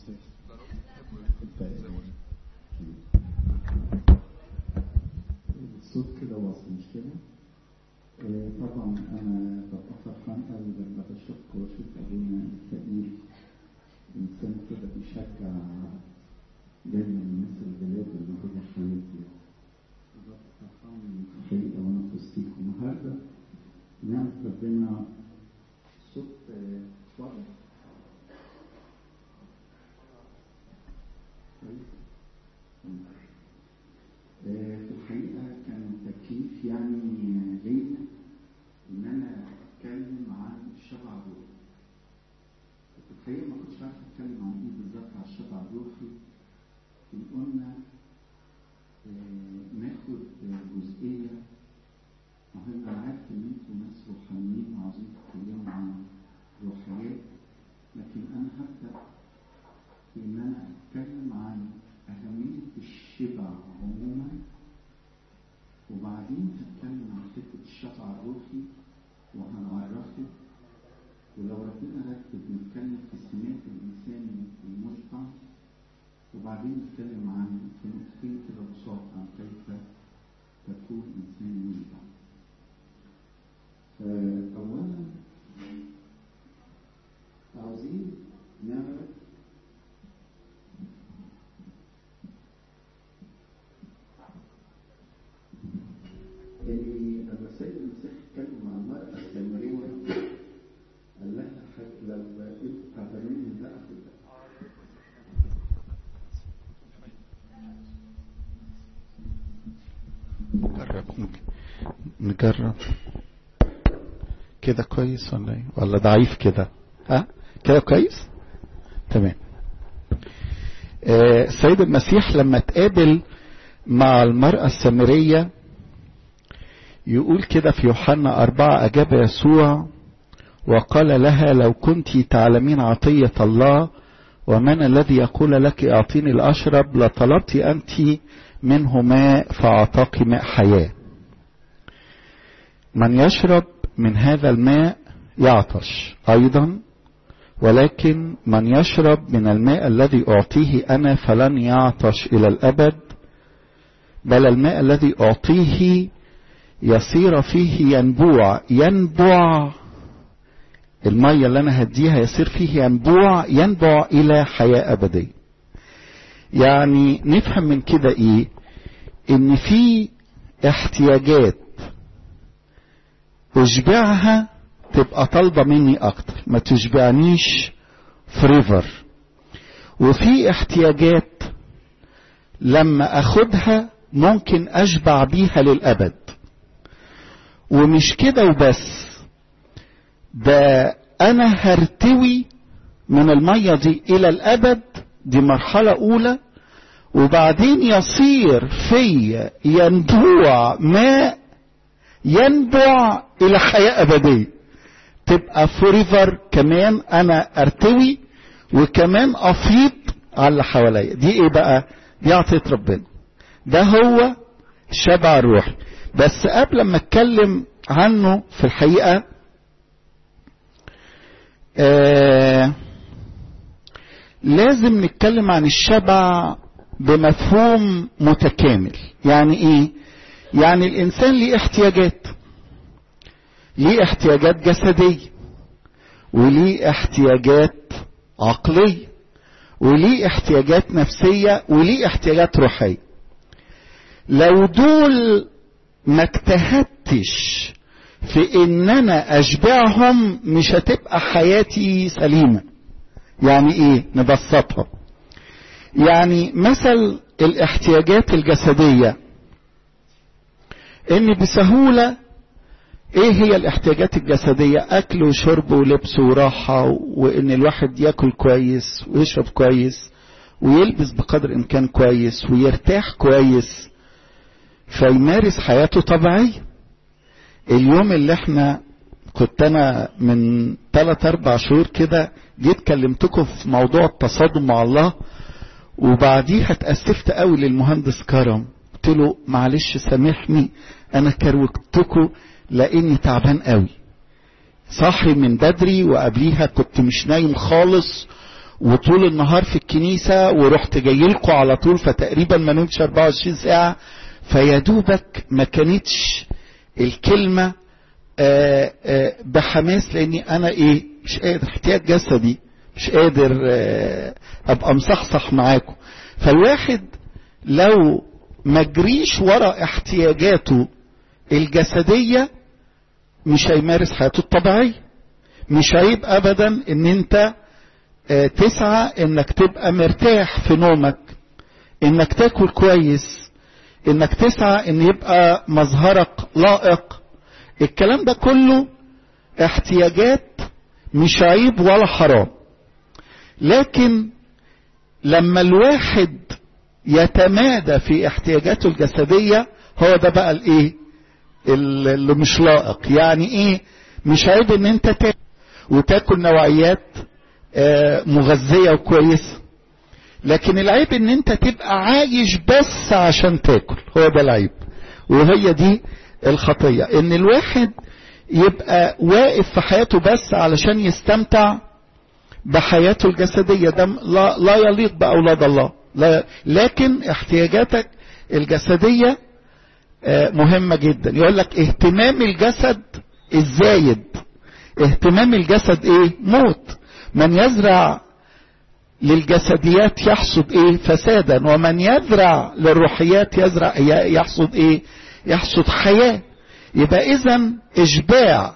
الصوت كده واصل مش كده؟ آه، طبعا انا ببقى فرحان قوي لما بشوف واشوف ابونا الفقير انسان كده بيشجع دايما الناس البلاد اللي هي حياتي ببقى فرحان حقيقة وانا في وسطيكم النهارده نعمة ربنا صوت آه، واضح كويس آه، في الحقيقة كان تكليف يعني ليا إن أنا أتكلم عن الشبع الروحي. في الحقيقة ما كنتش عارف أتكلم عن إيه بالظبط على الشبع الروحي. إن قلنا آه، ناخد جزئية مهمة أنا عارف إن أنتوا ناس روحانيين وعاوزين تتكلموا عن روحيات لكن أنا هبدأ في إن أنا أتكلم عن أهمية الشبع عموما وبعدين هتكلم عن حتة الشبع الروحي وهنعرفه ولو ربنا رتب نتكلم في سمات الإنسان المشبع وبعدين نتكلم عن في نقطتين كده بساط عن كيف تكون إنسان مشبع. فأولا عاوزين نعرف اللي لما السيد المسيح اتكلم مع المرأة السامرية قال لها حاجة لو انتوا تعبانين من ده اخد ده نجرب نجرب كده كويس ولا ايه ولا ضعيف كده ها كده كويس تمام آه، السيد المسيح لما تقابل مع المرأة السامرية يقول كده في يوحنا أربعة أجاب يسوع وقال لها لو كنت تعلمين عطية الله ومن الذي يقول لك أعطيني الأشرب لطلبت أنت منه ماء فأعطاك ماء حياة من يشرب من هذا الماء يعطش أيضا ولكن من يشرب من الماء الذي أعطيه أنا فلن يعطش إلى الأبد بل الماء الذي أعطيه يصير فيه ينبوع ينبوع المية اللي أنا هديها يصير فيه ينبوع ينبع إلى حياة أبدية يعني نفهم من كده إيه إن في احتياجات أشبعها تبقى طالبة مني أكتر ما تشبعنيش فريفر وفي احتياجات لما أخدها ممكن أشبع بيها للأبد ومش كده وبس ده انا هرتوي من الميه دي الى الابد دي مرحله اولى وبعدين يصير في ينبوع ماء ينبع الى حياه ابديه تبقى فوريفر كمان انا ارتوي وكمان افيض على اللي حواليا دي ايه بقى دي عطيه ربنا ده هو الشبع الروحي بس قبل ما اتكلم عنه في الحقيقه آه لازم نتكلم عن الشبع بمفهوم متكامل يعني ايه يعني الانسان ليه احتياجات ليه احتياجات جسديه وليه احتياجات عقليه وليه احتياجات نفسيه وليه احتياجات روحيه لو دول ما اجتهدتش في ان انا اشبعهم مش هتبقى حياتي سليمه يعني ايه نبسطها يعني مثل الاحتياجات الجسديه ان بسهوله ايه هي الاحتياجات الجسديه اكل وشرب ولبس وراحه وان الواحد ياكل كويس ويشرب كويس ويلبس بقدر الامكان كويس ويرتاح كويس فيمارس حياته طبيعيه اليوم اللي احنا كنت انا من 3 4 شهور كده جيت كلمتكم في موضوع التصادم مع الله وبعديها اتأسفت قوي للمهندس كرم قلت له معلش سامحني انا كروكتكم لاني تعبان قوي صاحي من بدري وقبليها كنت مش نايم خالص وطول النهار في الكنيسة ورحت جاي لكم على طول فتقريبا ما نمتش 24 ساعة فيا دوبك ما كانتش الكلمة آآ آآ بحماس لاني انا ايه مش قادر احتياج جسدي مش قادر ابقى مصحصح معاكم فالواحد لو ما جريش ورا احتياجاته الجسدية مش هيمارس حياته الطبيعية مش عيب ابدا ان انت تسعى انك تبقى مرتاح في نومك انك تاكل كويس انك تسعى ان يبقى مظهرك لائق الكلام ده كله احتياجات مش عيب ولا حرام لكن لما الواحد يتمادى في احتياجاته الجسدية هو ده بقى الايه اللي مش لائق يعني ايه مش عيب ان انت تاكل وتاكل نوعيات مغذية وكويسة لكن العيب ان انت تبقى عايش بس عشان تاكل هو ده العيب وهي دي الخطية ان الواحد يبقى واقف في حياته بس علشان يستمتع بحياته الجسدية ده لا, لا يليق بأولاد الله لا لكن احتياجاتك الجسدية مهمة جدا يقول لك اهتمام الجسد الزايد اهتمام الجسد ايه موت من يزرع للجسديات يحصد ايه فسادا ومن يزرع للروحيات يزرع يحصد ايه يحصد حياة يبقى اذا اشباع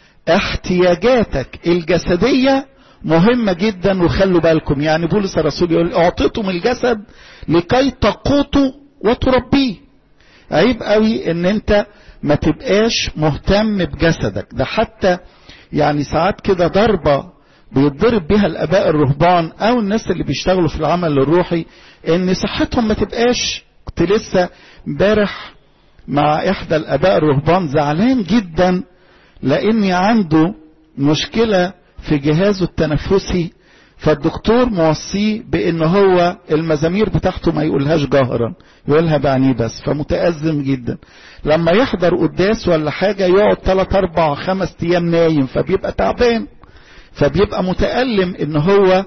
احتياجاتك الجسدية مهمة جدا وخلوا بالكم يعني بولس الرسول يقول اعطيتم الجسد لكي تقوتوا وتربيه عيب قوي ان انت ما تبقاش مهتم بجسدك ده حتى يعني ساعات كده ضربة بيتضرب بها الاباء الرهبان او الناس اللي بيشتغلوا في العمل الروحي ان صحتهم ما تبقاش كنت لسه امبارح مع احدى الاباء الرهبان زعلان جدا لاني عنده مشكلة في جهازه التنفسي فالدكتور موصيه بان هو المزامير بتاعته ما يقولهاش جهرا يقولها بعينيه بس فمتأزم جدا لما يحضر قداس ولا حاجة يقعد 3 4 5 ايام نايم فبيبقى تعبان فبيبقى متألم ان هو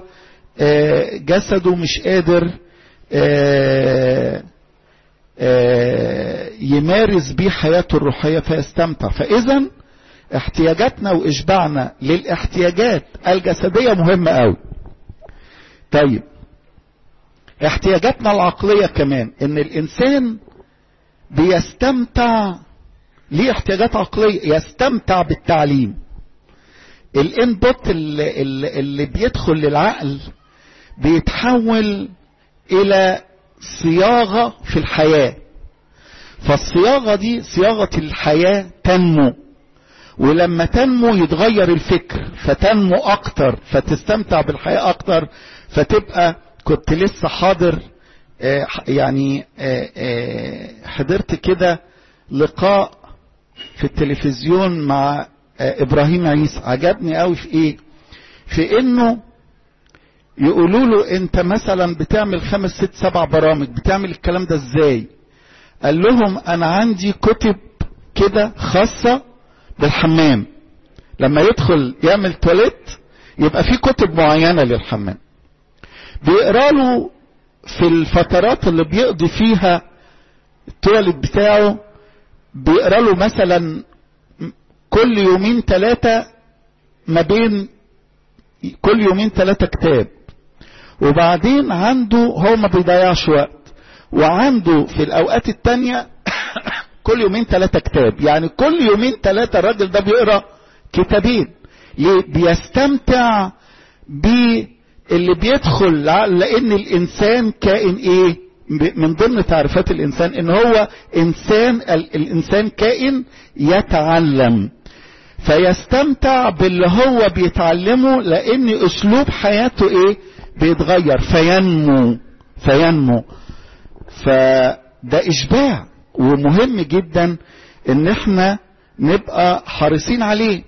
جسده مش قادر يمارس بيه حياته الروحية فيستمتع فاذا احتياجاتنا واشباعنا للاحتياجات الجسدية مهمة قوي طيب احتياجاتنا العقلية كمان ان الانسان بيستمتع ليه احتياجات عقلية يستمتع بالتعليم الانبوت اللي, اللي, اللي بيدخل للعقل بيتحول الى صياغة في الحياة فالصياغة دي صياغة الحياة تنمو ولما تنمو يتغير الفكر فتنمو اكتر فتستمتع بالحياة اكتر فتبقى كنت لسه حاضر آه يعني آه آه حضرت كده لقاء في التلفزيون مع ابراهيم عيسى عجبني قوي في ايه في انه يقولوا له انت مثلا بتعمل خمس ست سبع برامج بتعمل الكلام ده ازاي قال لهم انا عندي كتب كده خاصة بالحمام لما يدخل يعمل تواليت يبقى في كتب معينة للحمام بيقرا له في الفترات اللي بيقضي فيها التواليت بتاعه بيقرا له مثلا كل يومين ثلاثة ما بين كل يومين ثلاثة كتاب وبعدين عنده هو ما بيضيعش وقت وعنده في الأوقات التانية كل يومين ثلاثة كتاب يعني كل يومين ثلاثة الراجل ده بيقرأ كتابين ليه بيستمتع باللي بيدخل لأن الإنسان كائن إيه من ضمن تعريفات الإنسان إن هو إنسان الإنسان كائن يتعلم فيستمتع باللي هو بيتعلمه لأن أسلوب حياته إيه بيتغير فينمو فينمو فده إشباع ومهم جدا ان احنا نبقى حريصين عليه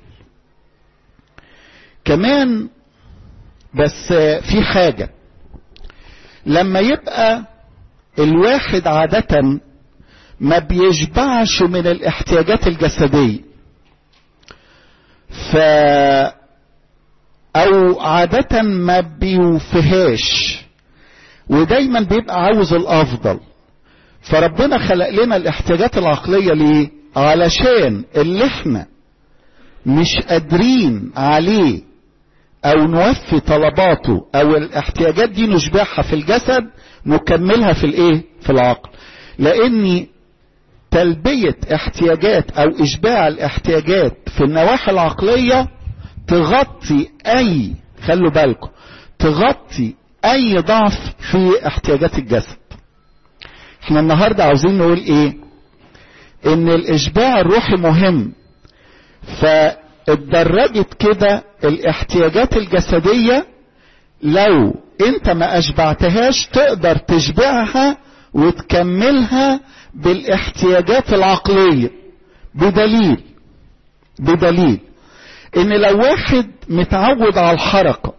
كمان بس في حاجة لما يبقى الواحد عادة ما بيشبعش من الاحتياجات الجسدية ف او عادة ما بيوفهاش ودايما بيبقى عاوز الافضل فربنا خلق لنا الاحتياجات العقلية ليه علشان اللي احنا مش قادرين عليه او نوفي طلباته او الاحتياجات دي نشبعها في الجسد نكملها في الايه في العقل لاني تلبية احتياجات او اشباع الاحتياجات في النواحي العقلية تغطي اي خلوا بالكم تغطي اي ضعف في احتياجات الجسد احنا النهاردة عاوزين نقول ايه ان الاشباع الروحي مهم فاتدرجت كده الاحتياجات الجسدية لو انت ما اشبعتهاش تقدر تشبعها وتكملها بالاحتياجات العقلية بدليل بدليل ان لو واحد متعود على الحركة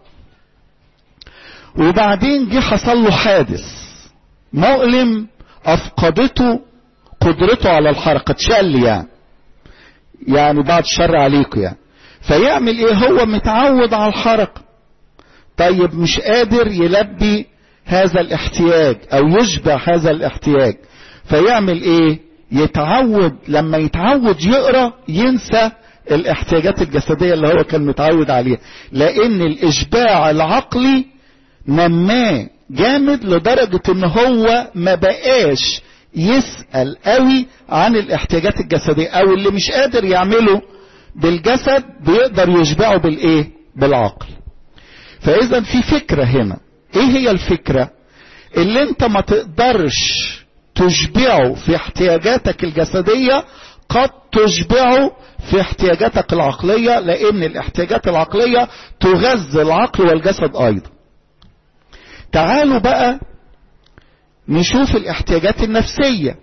وبعدين جه حصل له حادث مؤلم افقدته قدرته على الحركة اتشل يعني يعني بعد الشر عليكم يعني فيعمل ايه هو متعود على الحركة طيب مش قادر يلبي هذا الاحتياج او يشبع هذا الاحتياج فيعمل ايه يتعود لما يتعود يقرا ينسى الاحتياجات الجسدية اللي هو كان متعود عليها لان الاشباع العقلي نماه جامد لدرجة ان هو ما بقاش يسأل قوي عن الاحتياجات الجسدية او اللي مش قادر يعمله بالجسد بيقدر يشبعه بالايه بالعقل فاذا في فكرة هنا ايه هي الفكرة اللي انت ما تقدرش تشبعه في احتياجاتك الجسدية قد تشبعه في احتياجاتك العقلية لان الاحتياجات العقلية تغذي العقل والجسد ايضا تعالوا بقى نشوف الاحتياجات النفسية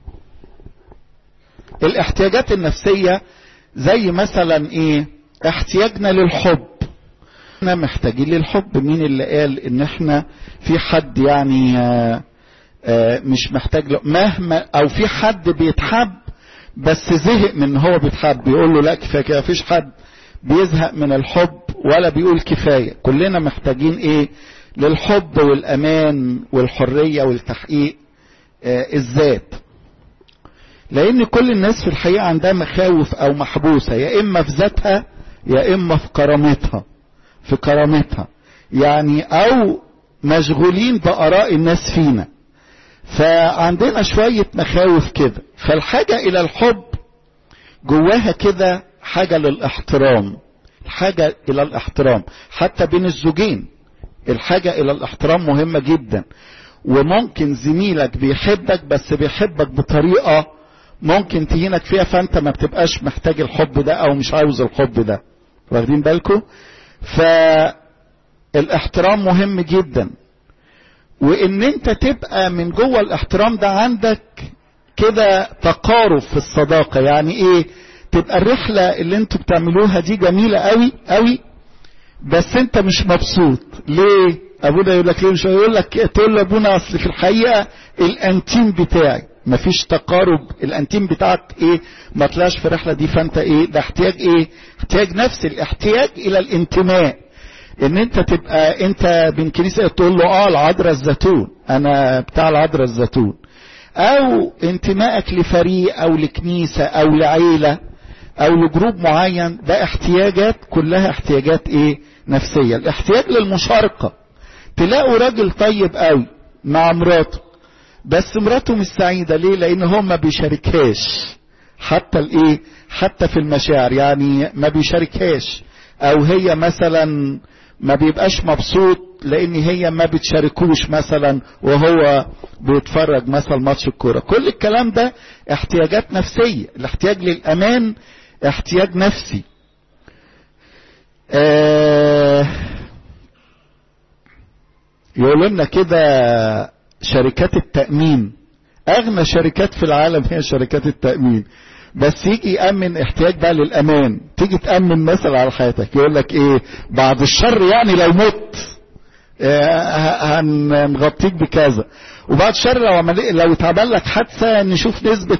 الاحتياجات النفسية زي مثلا ايه احتياجنا للحب احنا محتاجين للحب مين اللي قال ان احنا في حد يعني آآ آآ مش محتاج له مهما او في حد بيتحب بس زهق من ان هو بيتحب يقول له لا كفايه كده مفيش حد بيزهق من الحب ولا بيقول كفايه كلنا محتاجين ايه للحب والامان والحريه والتحقيق آه الذات لان كل الناس في الحقيقه عندها مخاوف او محبوسه يا اما في ذاتها يا اما في كرامتها في كرامتها يعني او مشغولين باراء الناس فينا فعندنا شويه مخاوف كده فالحاجه الى الحب جواها كده حاجه للاحترام حاجه الى الاحترام حتى بين الزوجين الحاجة الى الاحترام مهمة جدا وممكن زميلك بيحبك بس بيحبك بطريقة ممكن تهينك فيها فانت ما بتبقاش محتاج الحب ده او مش عاوز الحب ده واخدين بالكم فالاحترام مهم جدا وان انت تبقى من جوه الاحترام ده عندك كده تقارب في الصداقة يعني ايه تبقى الرحلة اللي انتوا بتعملوها دي جميلة قوي قوي بس انت مش مبسوط ليه ابونا يقول لك ليه مش يقول لك تقول له ابونا اصل في الحقيقه الانتيم بتاعي مفيش تقارب الانتيم بتاعك ايه ما طلعش في الرحله دي فانت ايه ده احتياج ايه احتياج نفس الاحتياج الى الانتماء ان انت تبقى انت بين كنيسه تقول له اه العذراء الزيتون انا بتاع العذراء الزيتون او انتمائك لفريق او لكنيسه او لعيله او لجروب معين ده احتياجات كلها احتياجات ايه نفسية الاحتياج للمشاركة تلاقوا راجل طيب قوي مع مراته بس مراته مش سعيدة ليه لان هو ما بيشاركهاش حتى الايه حتى في المشاعر يعني ما بيشاركهاش او هي مثلا ما بيبقاش مبسوط لان هي ما بتشاركوش مثلا وهو بيتفرج مثلا ماتش الكوره كل الكلام ده احتياجات نفسيه الاحتياج للامان احتياج نفسي آه يقول لنا كده شركات التأمين أغنى شركات في العالم هي شركات التأمين بس يجي يأمن احتياج بقى للأمان تيجي تأمن مثلا على حياتك يقول لك إيه بعد الشر يعني لو مت آه هنغطيك بكذا وبعد الشر لو عمل لو اتعمل لك حادثه نشوف نسبه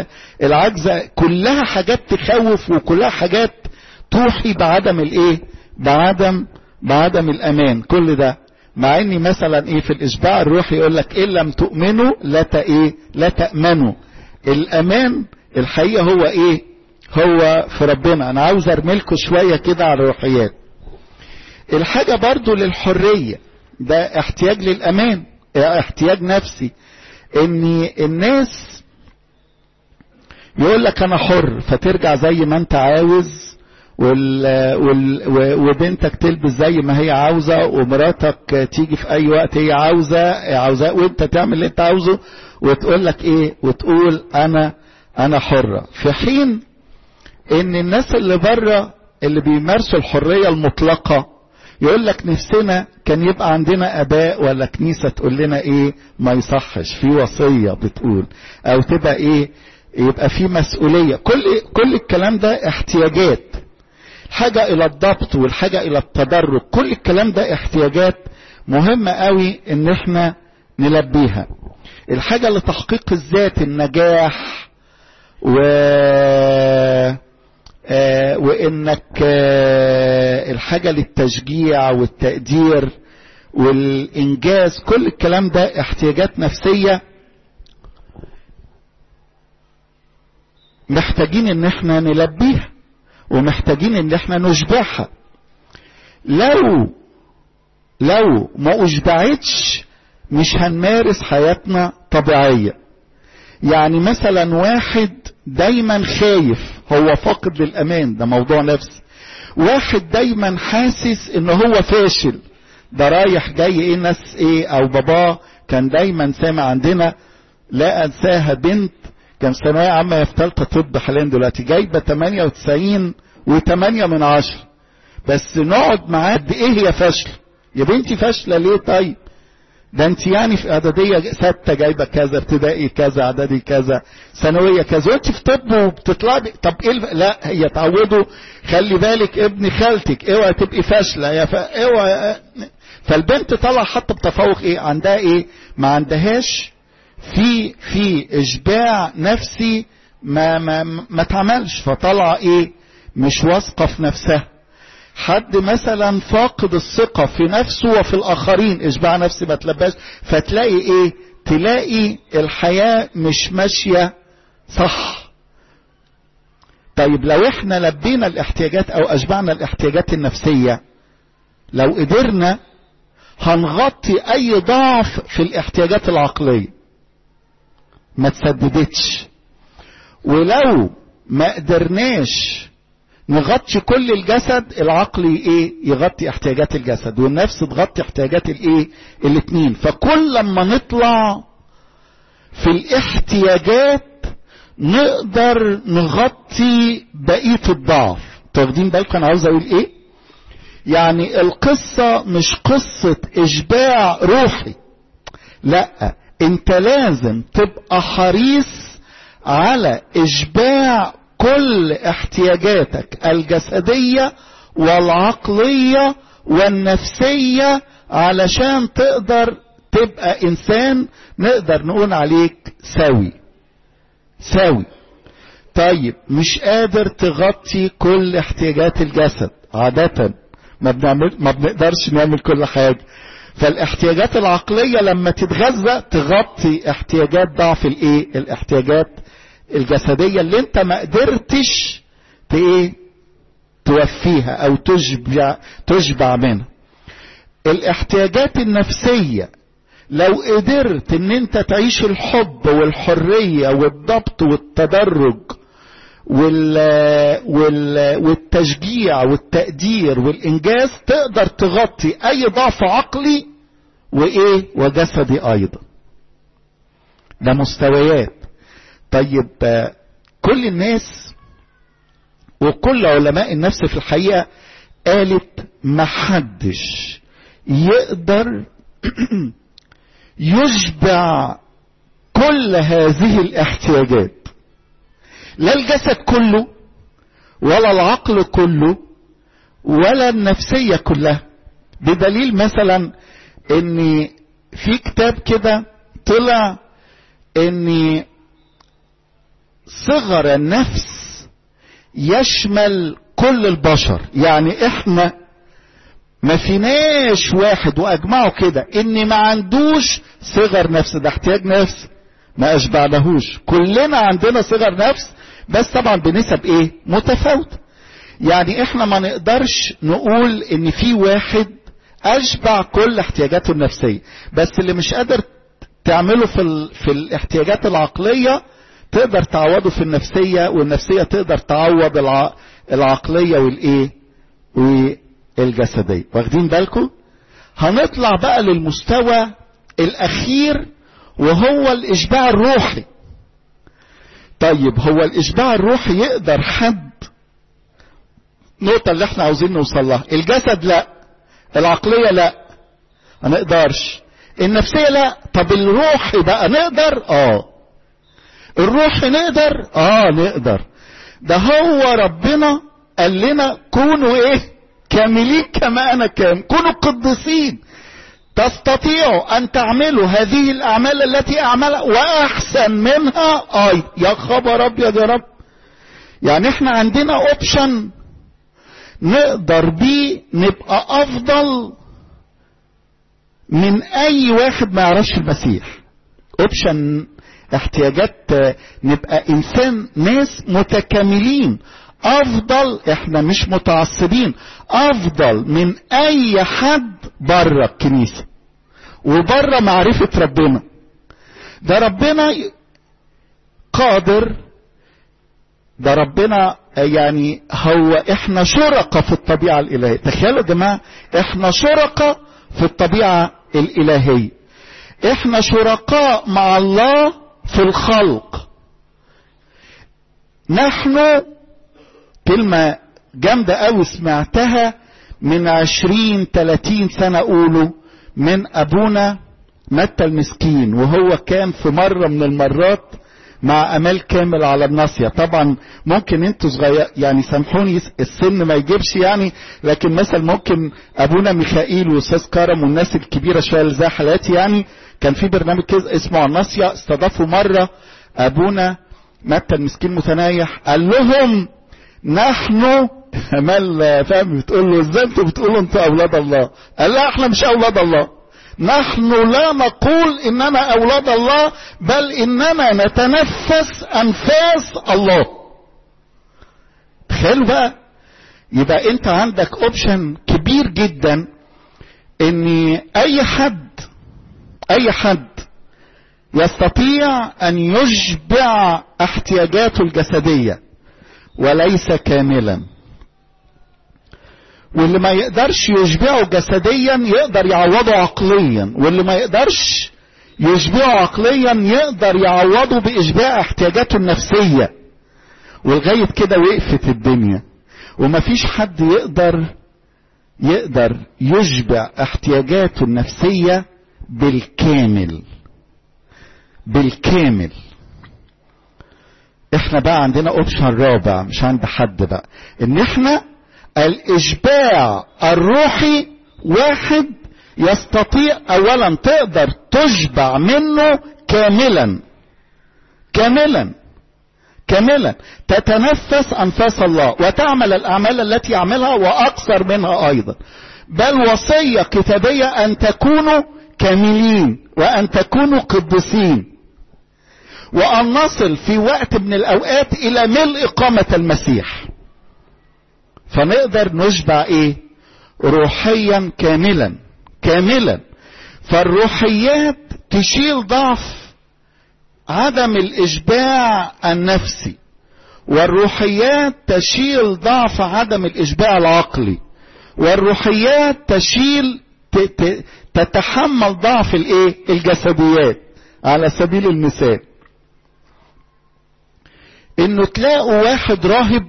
العجز كلها حاجات تخوف وكلها حاجات توحي بعدم الايه بعدم بعدم الامان كل ده مع اني مثلا ايه في الاشباع الروحي يقول لك ان لم تؤمنوا لا ايه لا تامنوا الامان الحقيقه هو ايه هو في ربنا انا عاوز ارملكوا شويه كده على الروحيات الحاجه برضو للحريه ده احتياج للامان احتياج نفسي ان الناس يقول لك انا حر فترجع زي ما انت عاوز وال... وال... وبنتك تلبس زي ما هي عاوزة ومراتك تيجي في اي وقت هي عاوزة عاوزة وانت تعمل اللي انت عاوزه وتقول لك ايه وتقول انا انا حرة في حين ان الناس اللي بره اللي بيمارسوا الحرية المطلقة يقول لك نفسنا كان يبقى عندنا اباء ولا كنيسة تقول لنا ايه ما يصحش في وصية بتقول او تبقى ايه يبقى في مسؤولية كل كل الكلام ده احتياجات الحاجة الى الضبط والحاجة الى التدرج كل الكلام ده احتياجات مهمة قوي ان احنا نلبيها الحاجة لتحقيق الذات النجاح و آه وانك آه الحاجة للتشجيع والتقدير والانجاز كل الكلام ده احتياجات نفسية محتاجين ان احنا نلبيها ومحتاجين ان احنا نشبعها لو لو ما اشبعتش مش هنمارس حياتنا طبيعية يعني مثلا واحد دايما خايف هو فاقد للامان ده موضوع نفسي واحد دايما حاسس ان هو فاشل ده رايح جاي ايه ناس ايه او باباه كان دايما سامع عندنا لا انساها بنت كان ثانوية عامة في ثالثة طب حاليا دلوقتي جايبة 98 و8 من عشرة بس نقعد معاه قد ايه هي فاشلة يا بنتي فاشلة ليه طيب ده انت يعني في اعدادية ستة جايبة كذا ابتدائي كذا اعدادي كذا ثانوية كذا وانت في طب وبتطلعي طب ايه الف... لا هي تعودوا خلي بالك ابن خالتك اوعى تبقي فاشلة يا ف... اوعى فالبنت طلع حتى بتفوق ايه عندها ايه ما عندهاش في في اشباع نفسي ما ما ما اتعملش فطلع ايه مش واثقه في نفسها حد مثلا فاقد الثقه في نفسه وفي الاخرين اشباع نفسي ما تلباش فتلاقي ايه تلاقي الحياه مش ماشيه صح طيب لو احنا لبينا الاحتياجات او اشبعنا الاحتياجات النفسيه لو قدرنا هنغطي اي ضعف في الاحتياجات العقليه ما تسددتش ولو ما قدرناش نغطي كل الجسد العقل ايه يغطي احتياجات الجسد والنفس تغطي احتياجات الايه الاتنين فكل لما نطلع في الاحتياجات نقدر نغطي بقية الضعف واخدين بالكم انا عاوز اقول ايه يعني القصة مش قصة اشباع روحي لا انت لازم تبقى حريص على اشباع كل احتياجاتك الجسدية والعقلية والنفسية علشان تقدر تبقى انسان نقدر نقول عليك سوي سوي طيب مش قادر تغطي كل احتياجات الجسد عادة ما, بنعمل ما بنقدرش نعمل كل حاجة فالاحتياجات العقلية لما تتغذى تغطي احتياجات ضعف الايه الاحتياجات الجسدية اللي انت ما قدرتش ايه توفيها او تشبع تشبع منها الاحتياجات النفسية لو قدرت ان انت تعيش الحب والحرية والضبط والتدرج وال وال والتشجيع والتقدير والانجاز تقدر تغطي اي ضعف عقلي وايه وجسدي ايضا ده مستويات طيب كل الناس وكل علماء النفس في الحقيقه قالت محدش يقدر يشبع كل هذه الاحتياجات لا الجسد كله ولا العقل كله ولا النفسية كلها بدليل مثلا ان في كتاب كده طلع ان صغر النفس يشمل كل البشر يعني احنا ما فيناش واحد واجمعوا كده ان ما عندوش صغر نفس ده احتياج نفس ما اشبعناهوش كلنا عندنا صغر نفس بس طبعا بنسب ايه متفاوتة يعني احنا ما نقدرش نقول ان في واحد اشبع كل احتياجاته النفسية بس اللي مش قادر تعمله في, ال... في الاحتياجات العقلية تقدر تعوضه في النفسية والنفسية تقدر تعوض الع... العقلية والايه والجسدية واخدين بالكم هنطلع بقى للمستوى الاخير وهو الاشباع الروحي طيب هو الاشباع الروحي يقدر حد النقطة اللي احنا عاوزين نوصل لها الجسد لا العقلية لا ما نقدرش النفسية لا طب الروحي بقى نقدر اه الروحي نقدر اه نقدر ده هو ربنا قال لنا كونوا ايه كاملين كما انا كامل كونوا قدسين تستطيعوا ان تعملوا هذه الاعمال التي اعملها واحسن منها اي يا خبر ابيض يا رب يعني احنا عندنا اوبشن نقدر بيه نبقى افضل من اي واحد ما يعرفش المسيح اوبشن احتياجات نبقى انسان ناس متكاملين افضل احنا مش متعصبين افضل من اي حد بره الكنيسه وبره معرفه ربنا ده ربنا قادر ده ربنا يعني هو احنا شركة في الطبيعة الالهية تخيلوا يا جماعة احنا شركة في الطبيعة الالهية احنا شركاء مع الله في الخلق نحن كلمة جامدة قوي سمعتها من عشرين تلاتين سنة قولوا من ابونا متى المسكين وهو كان في مرة من المرات مع امال كامل على الناصية طبعا ممكن انتوا صغير يعني سامحوني السن ما يجيبش يعني لكن مثلا ممكن ابونا ميخائيل واستاذ كرم والناس الكبيرة شوية اللي زي حالاتي يعني كان في برنامج كده اسمه على الناصية استضافوا مرة ابونا متى المسكين متنايح قال لهم نحن امال فاهم بتقول له ازاي انتوا بتقولوا انتوا اولاد الله قال لا احنا مش اولاد الله نحن لا نقول اننا اولاد الله بل اننا نتنفس انفاس الله تخيلوا بقى يبقى انت عندك اوبشن كبير جدا ان اي حد اي حد يستطيع ان يشبع احتياجاته الجسديه وليس كاملا واللي ما يقدرش يشبعه جسديا يقدر يعوضه عقليا واللي ما يقدرش يشبعه عقليا يقدر يعوضه باشباع احتياجاته النفسيه ولغايه كده وقفت الدنيا ومفيش حد يقدر يقدر يشبع احتياجاته النفسيه بالكامل بالكامل احنا بقى عندنا اوبشن رابع مش عند حد بقى ان احنا الاشباع الروحي واحد يستطيع اولا تقدر تشبع منه كاملا كاملا كاملا تتنفس انفاس الله وتعمل الاعمال التي يعملها واكثر منها ايضا بل وصيه كتابيه ان تكونوا كاملين وان تكونوا قدسين وان نصل في وقت من الاوقات الى ملء قامه المسيح فنقدر نشبع ايه روحيا كاملا كاملا فالروحيات تشيل ضعف عدم الاشباع النفسي والروحيات تشيل ضعف عدم الاشباع العقلي والروحيات تشيل تتحمل ضعف الايه الجسديات على سبيل المثال انه تلاقوا واحد راهب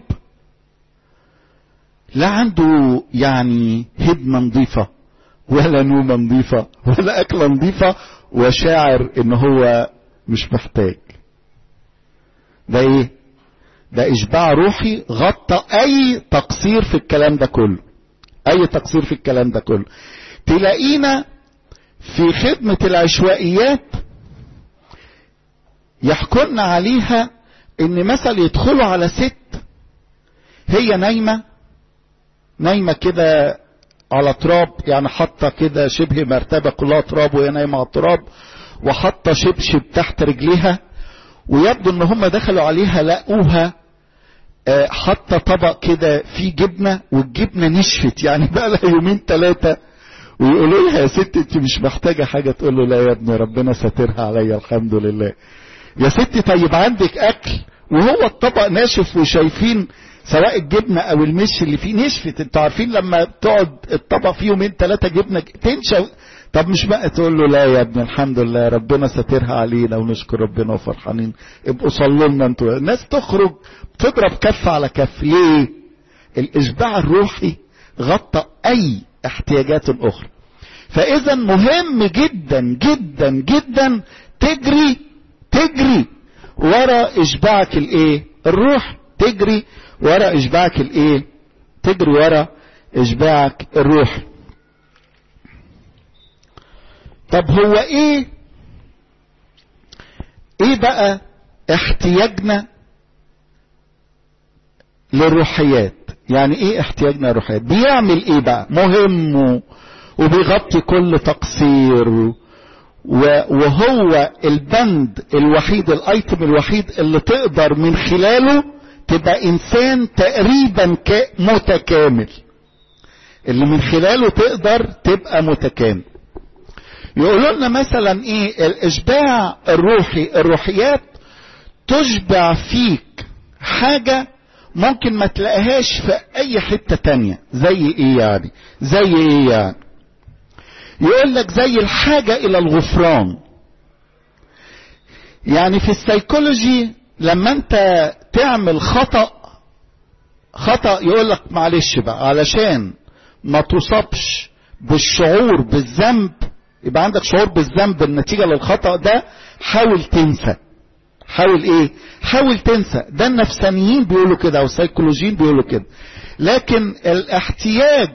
لا عنده يعني هدمة نظيفة ولا نومة نظيفة ولا أكلة نظيفة وشاعر إن هو مش محتاج ده إيه؟ ده إشباع روحي غطى أي تقصير في الكلام ده كله أي تقصير في الكلام ده كله تلاقينا في خدمة العشوائيات يحكمنا عليها إن مثل يدخلوا على ست هي نايمة نايمة كده على تراب يعني حاطه كده شبه مرتبه كلها تراب وهي نايمه على التراب وحاطه شبشب تحت رجليها ويبدو ان هم دخلوا عليها لقوها آه، حاطه طبق كده فيه جبنه والجبنه نشفت يعني بقى لها يومين ثلاثه ويقولوا لها يا ست انت مش محتاجه حاجه تقول له لا يا ابني ربنا ساترها عليا الحمد لله يا ستي طيب عندك اكل وهو الطبق ناشف وشايفين سواء الجبنه او المش اللي فيه نشفت انتوا عارفين لما بتقعد الطبق فيه يومين ثلاثه جبنه تنشف طب مش بقى تقول له لا يا ابني الحمد لله ربنا ساترها علينا ونشكر ربنا وفرحانين ابقوا صلوا لنا انتوا الناس تخرج تضرب كف على كف ليه الاشباع الروحي غطى اي احتياجات اخرى فاذا مهم جدا جدا جدا تجري تجري ورا اشباعك الايه الروح تجري ورا اشباعك الايه تجري ورا اشباعك الروح طب هو ايه ايه بقى احتياجنا للروحيات يعني ايه احتياجنا للروحيات بيعمل ايه بقى مهم وبيغطي كل تقصير وهو البند الوحيد الايتم الوحيد اللي تقدر من خلاله تبقى انسان تقريبا متكامل اللي من خلاله تقدر تبقى متكامل يقولوا لنا مثلا ايه الاشباع الروحي الروحيات تشبع فيك حاجة ممكن ما تلاقيهاش في اي حتة تانية زي ايه يعني زي ايه يعني يقول لك زي الحاجة الى الغفران يعني في السيكولوجي لما انت تعمل خطأ خطأ يقول لك معلش بقى علشان ما تصابش بالشعور بالذنب يبقى عندك شعور بالذنب النتيجة للخطأ ده حاول تنسى حاول ايه حاول تنسى ده النفسانيين بيقولوا كده او السيكولوجيين بيقولوا كده لكن الاحتياج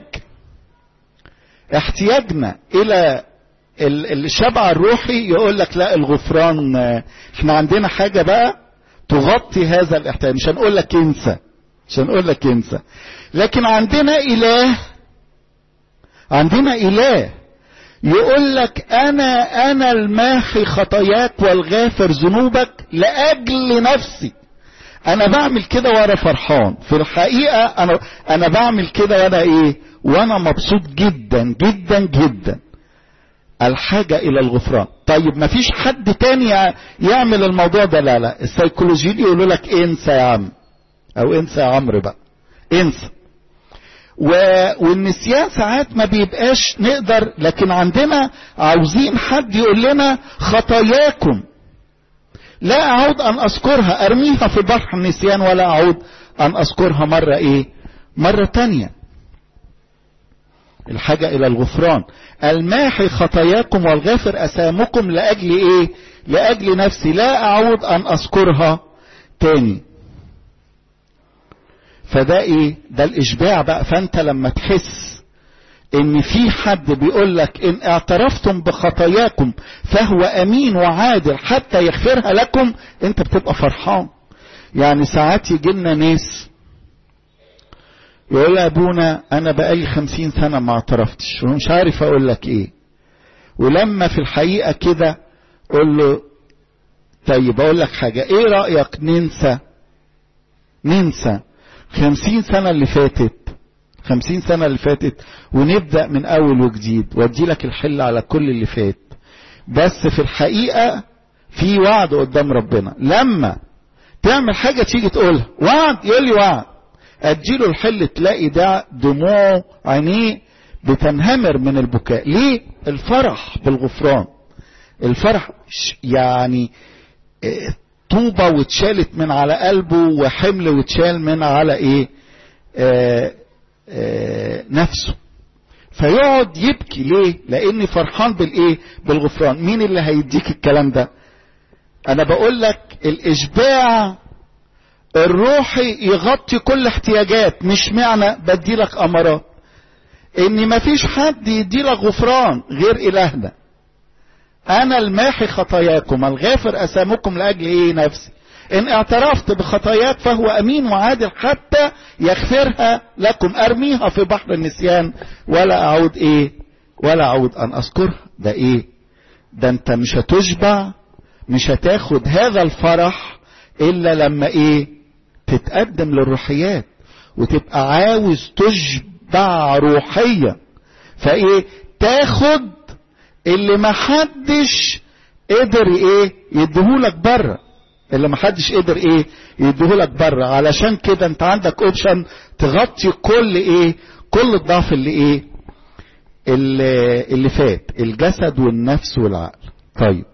احتياجنا الى الشبع الروحي يقول لك لا الغفران احنا عندنا حاجة بقى تغطي هذا الاحتياج مش هنقول لك انسى مش هنقول لك انسى لكن عندنا اله عندنا اله يقول لك انا انا الماحي خطاياك والغافر ذنوبك لاجل نفسي انا بعمل كده وانا فرحان في الحقيقه انا انا بعمل كده وانا ايه وانا مبسوط جدا جدا جدا الحاجة الى الغفران طيب ما فيش حد تاني يعمل الموضوع ده لا لا السيكولوجيين يقولوا لك انسى يا عم او انسى يا عمرو بقى انسى و... والنسيان ساعات ما بيبقاش نقدر لكن عندنا عاوزين حد يقول لنا خطاياكم لا اعود ان اذكرها ارميها في بحر النسيان ولا اعود ان اذكرها مرة ايه مرة تانية الحاجة الى الغفران الماحي خطاياكم والغافر اثامكم لاجل ايه لاجل نفسي لا اعود ان اذكرها تاني فده ايه ده الاشباع بقى فانت لما تحس ان في حد بيقول لك ان اعترفتم بخطاياكم فهو امين وعادل حتى يغفرها لكم انت بتبقى فرحان يعني ساعات يجي لنا ناس يقول يا ابونا انا بقالي خمسين سنة ما اعترفتش ومش عارف اقول لك ايه ولما في الحقيقة كده قول له طيب اقول لك حاجة ايه رأيك ننسى ننسى خمسين سنة اللي فاتت خمسين سنة اللي فاتت ونبدأ من أول وجديد وادي لك الحل على كل اللي فات بس في الحقيقة في وعد قدام ربنا لما تعمل حاجة تيجي تقولها وعد يقول لي وعد اديله الحل تلاقي ده دموع عينيه بتنهمر من البكاء ليه الفرح بالغفران الفرح يعني طوبة واتشالت من على قلبه وحمل واتشال من على ايه آآ آآ نفسه فيقعد يبكي ليه لاني فرحان بالايه بالغفران مين اللي هيديك الكلام ده انا بقول لك الاشباع الروحي يغطي كل احتياجات مش معنى بدي لك امارات ان مفيش حد يدي لك غفران غير الهنا انا الماحي خطاياكم الغافر اسامكم لاجل ايه نفسي ان اعترفت بخطاياك فهو امين وعادل حتى يغفرها لكم ارميها في بحر النسيان ولا اعود ايه ولا اعود ان اذكرها ده ايه ده انت مش هتشبع مش هتاخد هذا الفرح الا لما ايه تتقدم للروحيات وتبقى عاوز تشبع روحيا فايه تاخد اللي محدش قدر ايه يديهولك بره اللي محدش قدر ايه يديهولك بره علشان كده انت عندك اوبشن تغطي كل ايه كل الضعف اللي ايه اللي, اللي فات الجسد والنفس والعقل طيب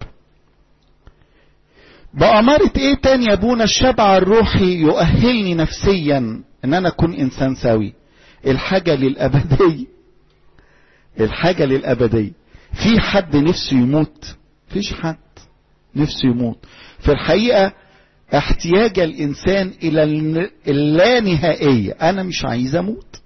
بأمارة ايه تاني يا ابونا الشبع الروحي يؤهلني نفسيا ان انا اكون انسان سوي الحاجة للابدية الحاجة للابدية في حد نفسه يموت فيش حد نفسه يموت في الحقيقة احتياج الانسان الى اللانهائية انا مش عايز اموت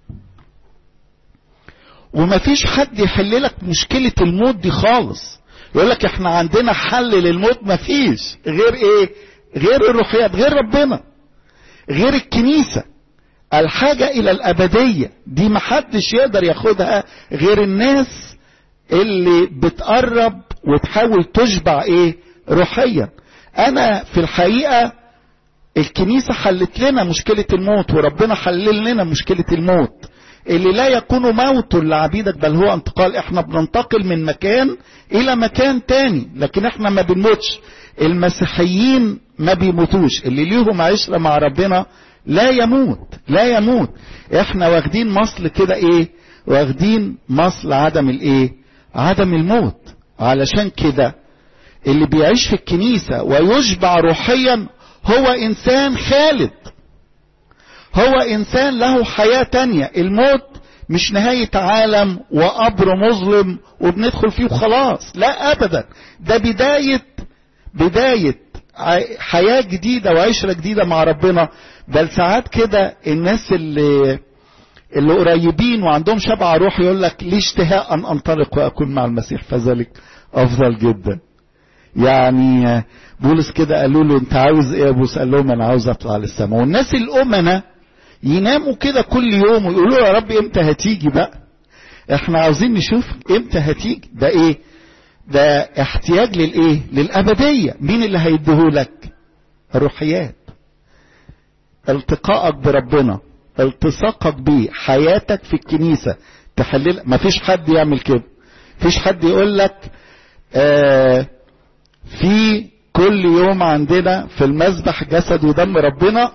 ومفيش حد يحل لك مشكلة الموت دي خالص يقول لك احنا عندنا حل للموت مفيش غير ايه غير الروحيات غير ربنا غير الكنيسة الحاجة الى الابدية دي محدش يقدر ياخدها غير الناس اللي بتقرب وتحاول تشبع ايه روحيا انا في الحقيقة الكنيسة حلت لنا مشكلة الموت وربنا حلل لنا مشكلة الموت اللي لا يكون موت لعبيدك بل هو انتقال احنا بننتقل من مكان الى مكان تاني لكن احنا ما بنموتش المسيحيين ما بيموتوش اللي ليهم عشرة مع ربنا لا يموت لا يموت احنا واخدين مصل كده ايه واخدين مصل عدم الايه عدم الموت علشان كده اللي بيعيش في الكنيسة ويشبع روحيا هو انسان خالد هو انسان له حياة تانية الموت مش نهاية عالم وقبر مظلم وبندخل فيه وخلاص لا ابدا ده بداية بداية حياة جديدة وعشرة جديدة مع ربنا بل ساعات كده الناس اللي اللي قريبين وعندهم شبع روح يقول لك لي اشتهاء ان انطلق واكون مع المسيح فذلك افضل جدا يعني بولس كده قالوا له انت عاوز ايه يا بولس قال لهم انا عاوز اطلع للسماء والناس الامنه يناموا كده كل يوم ويقولوا يا رب امتى هتيجي بقى احنا عاوزين نشوف امتى هتيجي ده ايه ده احتياج للايه للابديه مين اللي هيديهولك الروحيات التقائك بربنا التصاقك بيه حياتك في الكنيسه تحلل مفيش حد يعمل كده مفيش حد يقول لك آه في كل يوم عندنا في المذبح جسد ودم ربنا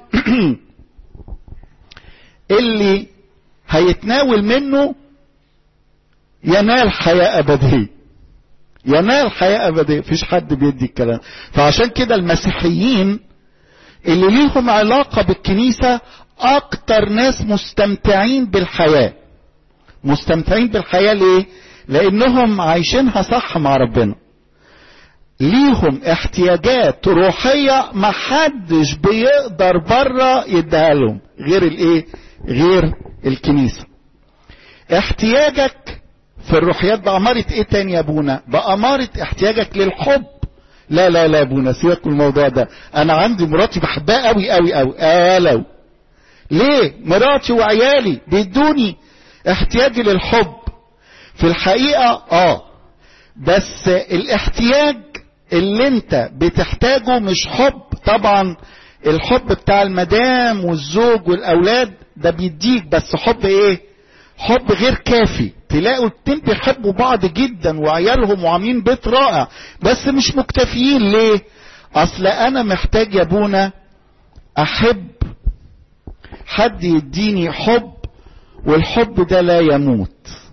اللي هيتناول منه ينال حياة أبدية ينال حياة أبدية مفيش حد بيدي الكلام فعشان كده المسيحيين اللي ليهم علاقة بالكنيسة أكتر ناس مستمتعين بالحياة مستمتعين بالحياة ليه؟ لأنهم عايشينها صح مع ربنا ليهم احتياجات روحية محدش بيقدر بره يديها لهم غير الايه غير الكنيسة احتياجك في الروحيات بأمارة ايه تاني يا ابونا بأمارة احتياجك للحب لا لا لا يا ابونا سيبك من الموضوع ده انا عندي مراتي بحبها قوي قوي قوي آه لو ليه مراتي وعيالي بيدوني احتياجي للحب في الحقيقة اه بس الاحتياج اللي انت بتحتاجه مش حب طبعا الحب بتاع المدام والزوج والاولاد ده بيديك بس حب ايه حب غير كافي تلاقوا الاتنين بيحبوا بعض جدا وعيالهم وعاملين بيت رائع بس مش مكتفيين ليه اصل انا محتاج يا ابونا احب حد يديني حب والحب ده لا يموت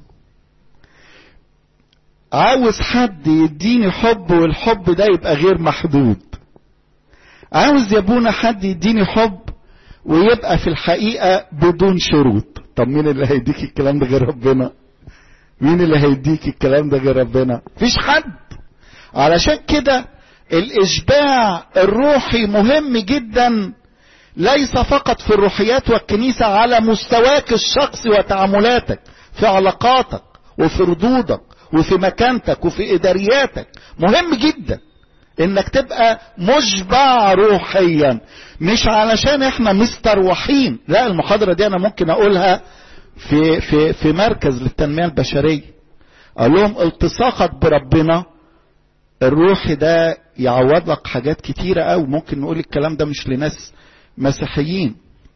عاوز حد يديني حب والحب ده يبقى غير محدود عاوز يا ابونا حد يديني حب ويبقى في الحقيقة بدون شروط طب مين اللي هيديك الكلام ده غير ربنا مين اللي هيديك الكلام ده غير ربنا فيش حد علشان كده الاشباع الروحي مهم جدا ليس فقط في الروحيات والكنيسة على مستواك الشخصي وتعاملاتك في علاقاتك وفي ردودك وفي مكانتك وفي ادارياتك مهم جدا انك تبقى مشبع روحيا مش علشان احنا مستروحين لا المحاضرة دي انا ممكن اقولها في في في مركز للتنمية البشرية اقول لهم التصاقك بربنا الروح ده يعوض لك حاجات كتيرة أوي ممكن نقول الكلام ده مش لناس مسيحيين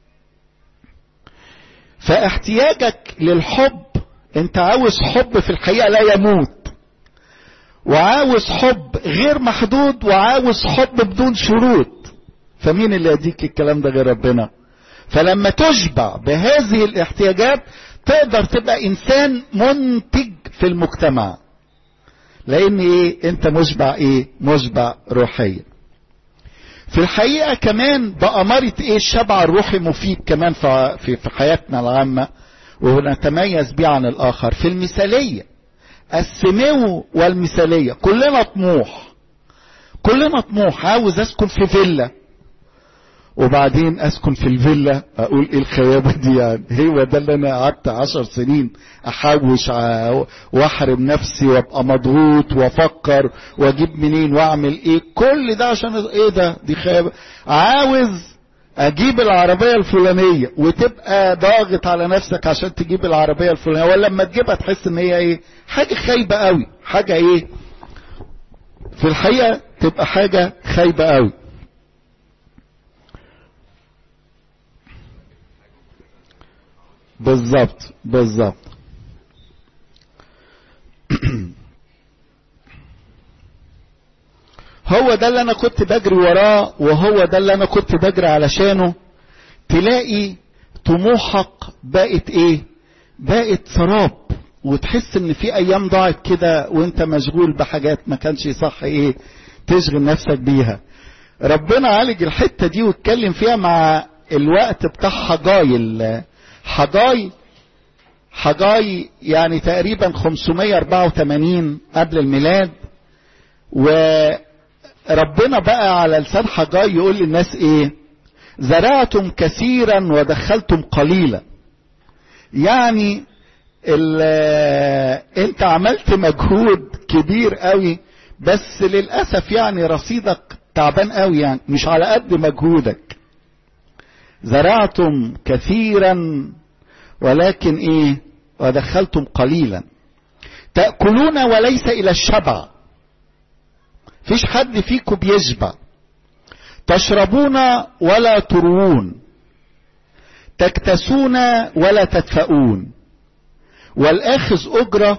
فاحتياجك للحب انت عاوز حب في الحقيقة لا يموت وعاوز حب غير محدود وعاوز حب بدون شروط فمين اللي يديك الكلام ده غير ربنا فلما تشبع بهذه الاحتياجات تقدر تبقى انسان منتج في المجتمع لان ايه انت مشبع ايه مشبع روحيا في الحقيقة كمان بأمارة ايه الشبع الروحي مفيد كمان في, في, في حياتنا العامة ونتميز بيه عن الآخر في المثالية السمو والمثالية كلنا طموح كلنا طموح عاوز اسكن في فيلا وبعدين اسكن في الفيلا اقول ايه الخيابة دي يعني هو ده اللي انا قعدت عشر سنين احوش واحرم نفسي وابقى مضغوط وافكر واجيب منين واعمل ايه كل ده عشان ايه ده دي خيابة عاوز اجيب العربية الفلانية وتبقى ضاغط على نفسك عشان تجيب العربية الفلانية ولا لما تجيبها تحس ان هي ايه حاجة خايبة قوي حاجة ايه في الحقيقة تبقى حاجة خايبة قوي بالظبط بالظبط هو ده اللي انا كنت بجري وراه وهو ده اللي انا كنت بجري علشانه تلاقي طموحك بقت ايه بقت سراب وتحس ان في ايام ضاعت كده وانت مشغول بحاجات ما كانش صح ايه تشغل نفسك بيها ربنا عالج الحتة دي واتكلم فيها مع الوقت بتاع حجاي حجاي حجاي يعني تقريبا 584 قبل الميلاد وربنا بقى على لسان حجاي يقول للناس ايه زرعتم كثيرا ودخلتم قليلا يعني انت عملت مجهود كبير قوي بس للاسف يعني رصيدك تعبان قوي يعني مش على قد مجهودك زرعتم كثيرا ولكن ايه ودخلتم قليلا تأكلون وليس الى الشبع فيش حد فيكم بيشبع تشربون ولا تروون تكتسون ولا تدفؤون والآخذ أجرة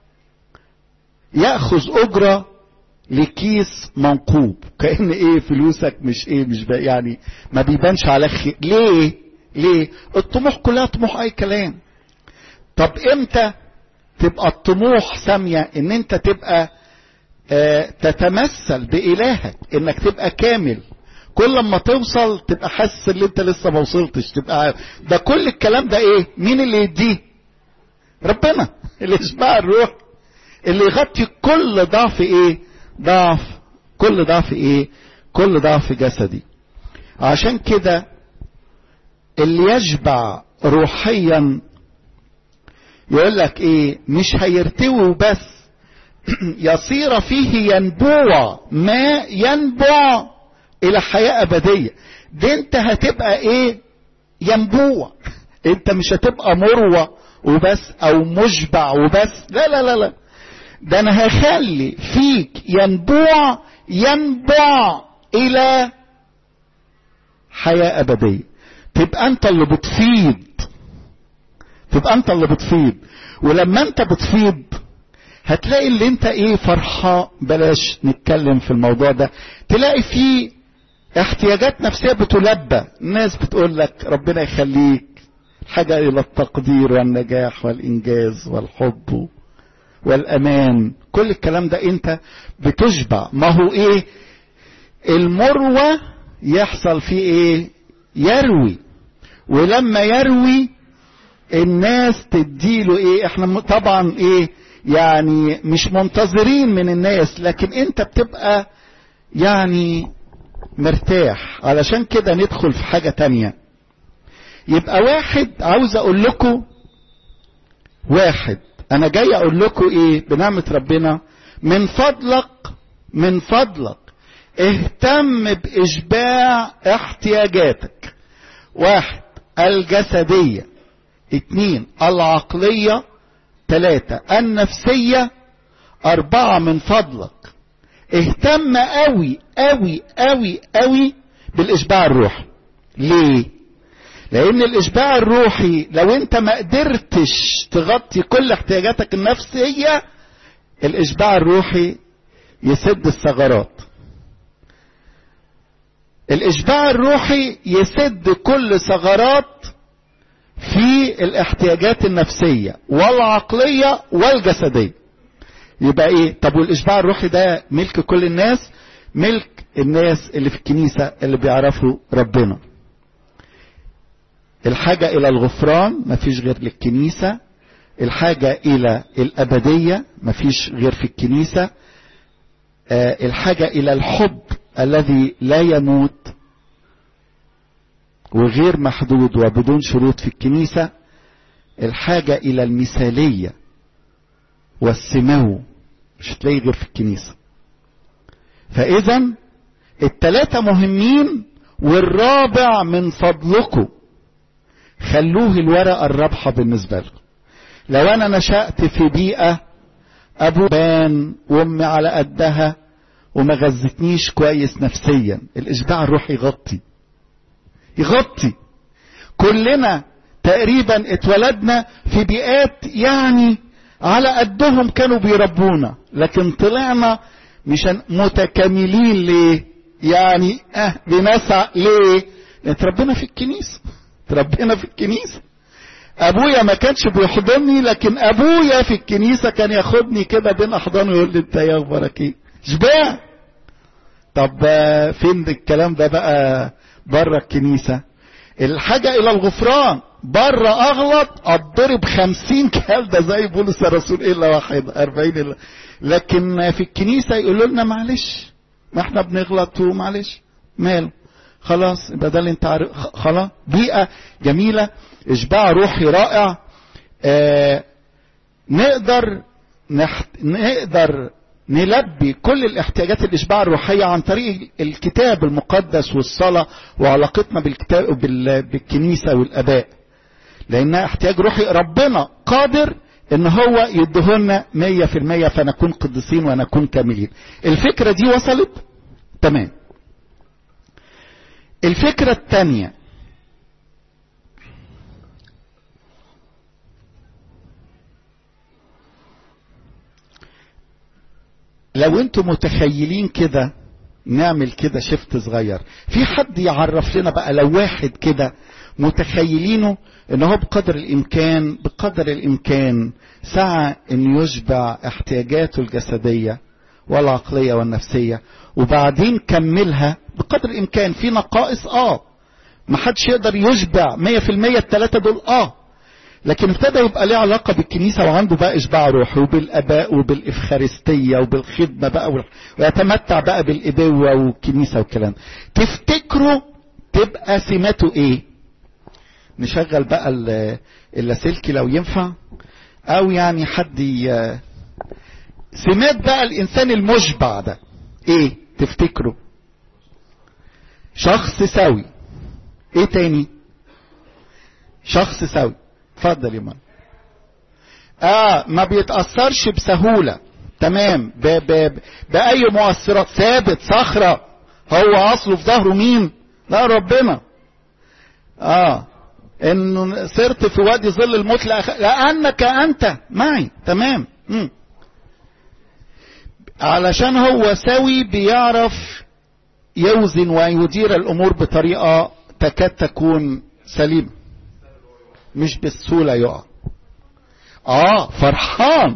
يأخذ أجرة لكيس منقوب كأن ايه فلوسك مش ايه مش بقى يعني ما بيبانش على خير ليه ليه الطموح كلها طموح اي كلام طب امتى تبقى الطموح سامية ان انت تبقى آه تتمثل بإلهك انك تبقى كامل كل ما توصل تبقى حاسس ان انت لسه ما وصلتش تبقى ده كل الكلام ده ايه مين اللي يديه ربنا اللي يشبع الروح اللي يغطي كل ضعف ايه ضعف كل ضعف ايه كل ضعف جسدي عشان كده اللي يشبع روحيا يقول لك ايه مش هيرتوي بس يصير فيه ينبوع ما ينبع الى حياة ابدية دي انت هتبقى ايه ينبوع انت مش هتبقى مروة وبس او مشبع وبس لا لا لا لا ده انا هخلي فيك ينبوع ينبع الى حياة ابدية تبقى انت اللي بتفيض تبقى انت اللي بتفيض ولما انت بتفيض هتلاقي اللي انت ايه فرحان بلاش نتكلم في الموضوع ده تلاقي فيه احتياجات نفسية بتلبى الناس بتقول لك ربنا يخليك حاجة الى التقدير والنجاح والانجاز والحب والامان كل الكلام ده انت بتشبع ما هو ايه المروة يحصل فيه ايه يروي ولما يروي الناس تديله ايه احنا طبعا ايه يعني مش منتظرين من الناس لكن انت بتبقى يعني مرتاح علشان كده ندخل في حاجة تانية يبقى واحد عاوز اقول لكم واحد انا جاي اقول لكم ايه بنعمة ربنا من فضلك من فضلك اهتم باشباع احتياجاتك واحد الجسدية اتنين العقلية تلاتة النفسية اربعة من فضلك اهتم قوي قوي قوي قوي بالاشباع الروحي ليه لان الاشباع الروحي لو انت ما قدرتش تغطي كل احتياجاتك النفسية الاشباع الروحي يسد الثغرات الاشباع الروحي يسد كل ثغرات في الاحتياجات النفسية والعقلية والجسدية يبقى ايه طب والاشباع الروحي ده ملك كل الناس ملك الناس اللي في الكنيسة اللي بيعرفوا ربنا الحاجة الى الغفران مفيش غير للكنيسة الحاجة الى الابدية مفيش غير في الكنيسة آه الحاجة الى الحب الذي لا يموت وغير محدود وبدون شروط في الكنيسة الحاجة الى المثالية والسمو مش هتلاقي غير في الكنيسة فاذا التلاتة مهمين والرابع من فضلكم خلوه الورقة الرابحة بالنسبة لكم لو انا نشأت في بيئة ابو بان وامي على قدها وما غذتنيش كويس نفسيا الاشباع الروحي يغطي يغطي كلنا تقريبا اتولدنا في بيئات يعني على قدهم كانوا بيربونا لكن طلعنا مش متكاملين ليه يعني اه بنسعى ليه اتربينا في الكنيسة اتربينا في الكنيسة ابويا ما كانش بيحضني لكن ابويا في الكنيسة كان ياخدني كده بين احضانه ويقول لي انت يا اخبارك ايه شبع طب فين الكلام ده بقى بره الكنيسة الحاجة الى الغفران بره اغلط اضرب خمسين كالدة زي بولس الرسول الا واحد اربعين إلا لكن في الكنيسة يقولوا لنا معلش ما احنا بنغلط ومعلش ماله خلاص يبقى ده اللي انت عارف خلاص بيئة جميلة اشباع روحي رائع اه نقدر نحت... نقدر نلبي كل الاحتياجات الاشباع الروحيه عن طريق الكتاب المقدس والصلاه وعلاقتنا بالكتاب بال... بالكنيسه والاباء لانها احتياج روحي ربنا قادر ان هو يدهلنا مية في المية فنكون قديسين ونكون كاملين الفكرة دي وصلت تمام الفكرة الثانية لو انتم متخيلين كده نعمل كده شفت صغير في حد يعرف لنا بقى لو واحد كده متخيلينه ان هو بقدر الامكان بقدر الامكان سعى ان يشبع احتياجاته الجسدية والعقلية والنفسية وبعدين كملها بقدر الامكان في نقائص اه ما حدش يقدر يشبع مية في المية التلاتة دول اه لكن ابتدى يبقى ليه علاقة بالكنيسة وعنده بقى إشباع روحي وبالآباء وبالإفخارستية وبالخدمة بقى ويتمتع بقى بالإبوة والكنيسة والكلام تفتكروا تبقى سماته إيه؟ نشغل بقى اللاسلكي لو ينفع أو يعني حد ي... سمات بقى الإنسان المشبع ده إيه؟ تفتكروا؟ شخص سوي إيه تاني؟ شخص سوي اتفضل يا مان اه ما بيتاثرش بسهوله تمام ب ب باي مؤثرات ثابت صخره هو اصله في ظهره مين لا ربنا اه انه صرت في وادي ظل الموت لأخ... لانك انت معي تمام مم. علشان هو سوي بيعرف يوزن ويدير الامور بطريقه تكاد تكون سليمه مش بالسهولة يقع اه فرحان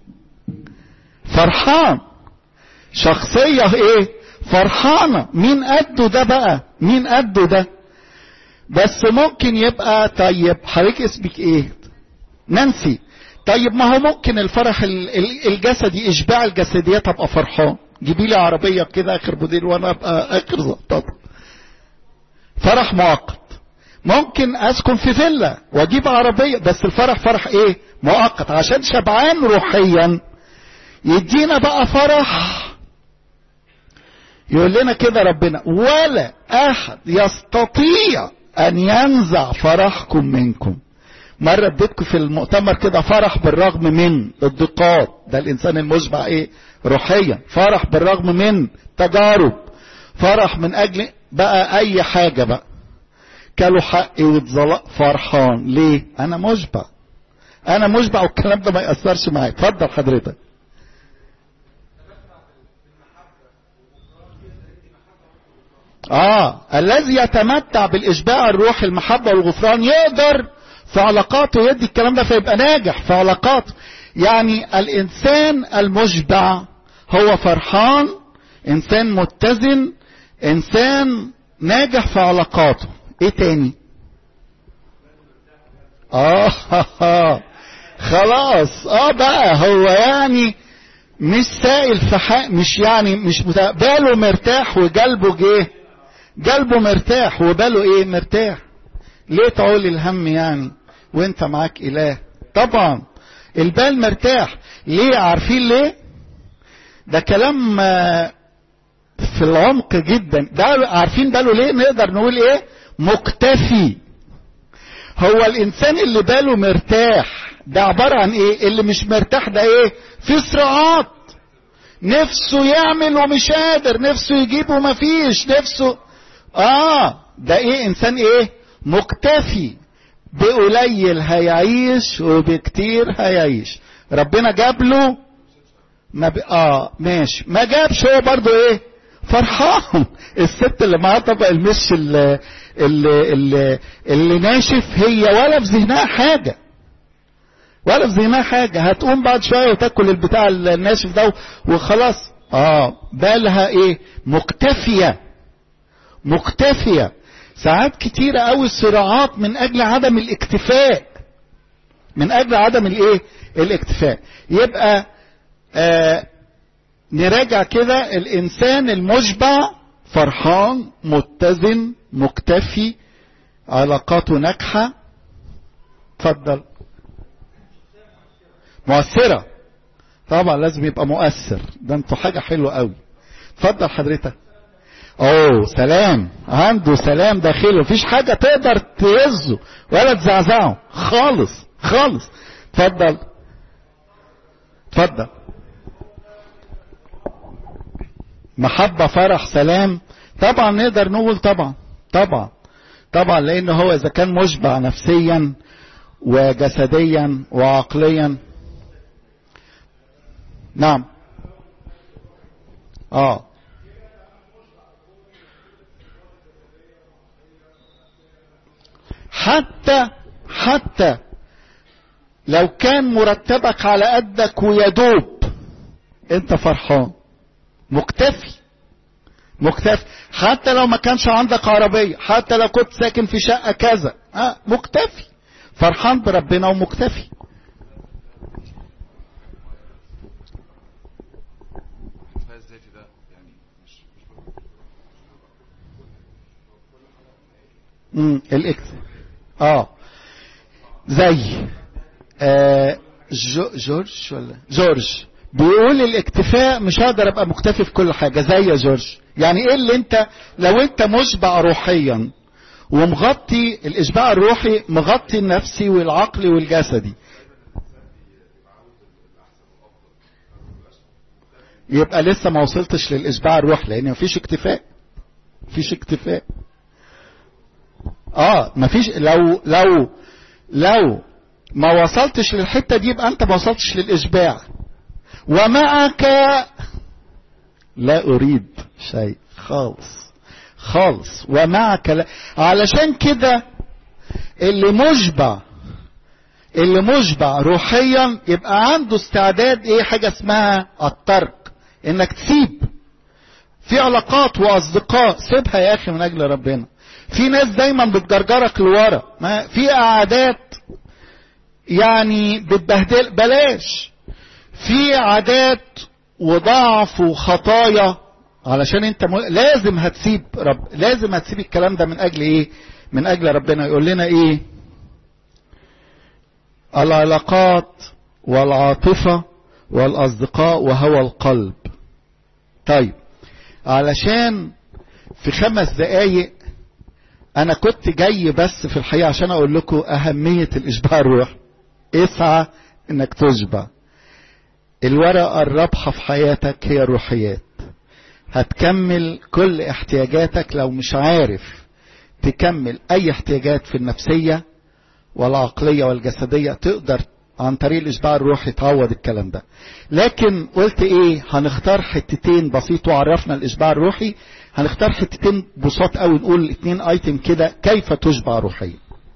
فرحان شخصية ايه فرحانة مين قده ده بقى مين قده ده بس ممكن يبقى طيب حضرتك اسمك ايه نانسي طيب ما هو ممكن الفرح الجسدي اشباع الجسديات ابقى فرحان جيبي لي عربيه كده اخر موديل وانا ابقى اخر زبطه فرح مؤقت ممكن اسكن في فيلا واجيب عربية بس الفرح فرح ايه مؤقت عشان شبعان روحيا يدينا بقى فرح يقول لنا كده ربنا ولا احد يستطيع ان ينزع فرحكم منكم مرة اديتكم في المؤتمر كده فرح بالرغم من الضيقات ده الانسان المشبع ايه روحيا فرح بالرغم من تجارب فرح من اجل بقى اي حاجة بقى كلوا حقي واتظلق فرحان ليه انا مشبع انا مشبع والكلام ده ما يأثرش معايا اتفضل حضرتك اه الذي يتمتع بالاشباع الروحي المحبة والغفران يقدر في علاقاته يدي الكلام ده فيبقى ناجح في علاقاته يعني الانسان المشبع هو فرحان انسان متزن انسان ناجح في علاقاته ايه تاني اه خلاص اه بقى هو يعني مش سائل في حق مش يعني مش مت... باله مرتاح وقلبه جه قلبه مرتاح وباله ايه مرتاح ليه تعول الهم يعني وانت معاك اله طبعا البال مرتاح ليه عارفين ليه ده كلام في العمق جدا ده عارفين باله ليه نقدر نقول ايه مكتفي هو الانسان اللي باله مرتاح ده عبارة عن ايه اللي مش مرتاح ده ايه في صراعات نفسه يعمل ومش قادر نفسه يجيب ومفيش نفسه اه ده ايه انسان ايه مكتفي بقليل هيعيش وبكتير هيعيش ربنا جاب له ما ب... اه ماشي ما جابش هو برضو ايه فرحان الست اللي معاها طبق المش اللي, اللي, اللي, اللي ناشف هي ولا في ذهنها حاجه ولا في ذهنها حاجه هتقوم بعد شويه وتاكل البتاع الناشف ده وخلاص اه بالها ايه مكتفيه مكتفيه ساعات كتيرة قوي الصراعات من اجل عدم الاكتفاء من اجل عدم الايه الاكتفاء يبقى آه نراجع كده الانسان المشبع فرحان متزن مكتفي علاقاته ناجحة اتفضل مؤثرة طبعا لازم يبقى مؤثر ده انتوا حاجة حلوة قوي اتفضل حضرتك اوه سلام عنده سلام داخلي مفيش حاجة تقدر تهزه ولا تزعزعه خالص خالص اتفضل اتفضل محبة فرح سلام طبعا نقدر نقول طبعا طبعا طبعا لان هو اذا كان مشبع نفسيا وجسديا وعقليا نعم اه حتى حتى لو كان مرتبك على قدك ويدوب انت فرحان مكتفي مكتفي حتى لو ما كانش عندك عربية حتى لو كنت ساكن في شقة كذا اه مكتفي فرحان بربنا ومكتفي امم الاكت اه زي آه جو جورج ولا جورج بيقول الاكتفاء مش هقدر ابقى مكتفي في كل حاجه زي يا جورج يعني ايه اللي انت لو انت مشبع روحيا ومغطي الاشباع الروحي مغطي النفسي والعقلي والجسدي يبقى لسه ما وصلتش للاشباع الروحي لان مفيش اكتفاء مفيش اكتفاء اه مفيش لو لو لو ما وصلتش للحته دي يبقى انت ما وصلتش للاشباع ومعك لا اريد شيء خالص خالص ومعك لا علشان كده اللي مشبع اللي مشبع روحيا يبقى عنده استعداد ايه حاجه اسمها الترك انك تسيب في علاقات واصدقاء سيبها يا اخي من اجل ربنا في ناس دايما بتجرجرك لورا ما في قعدات يعني بتبهدل بلاش في عادات وضعف وخطايا علشان انت م... لازم هتسيب رب لازم هتسيب الكلام ده من اجل ايه من اجل ربنا يقول لنا ايه العلاقات والعاطفة والاصدقاء وهوى القلب طيب علشان في خمس دقايق انا كنت جاي بس في الحقيقة عشان اقول لكم اهمية الاشباع الروح اسعى انك تشبع الورقة الرابحة في حياتك هي الروحيات هتكمل كل احتياجاتك لو مش عارف تكمل اي احتياجات في النفسية والعقلية والجسدية تقدر عن طريق الاشباع الروحي تعوض الكلام ده لكن قلت ايه هنختار حتتين بسيط وعرفنا الاشباع الروحي هنختار حتتين بساط قوي نقول اتنين ايتم كده كيف تشبع روحيا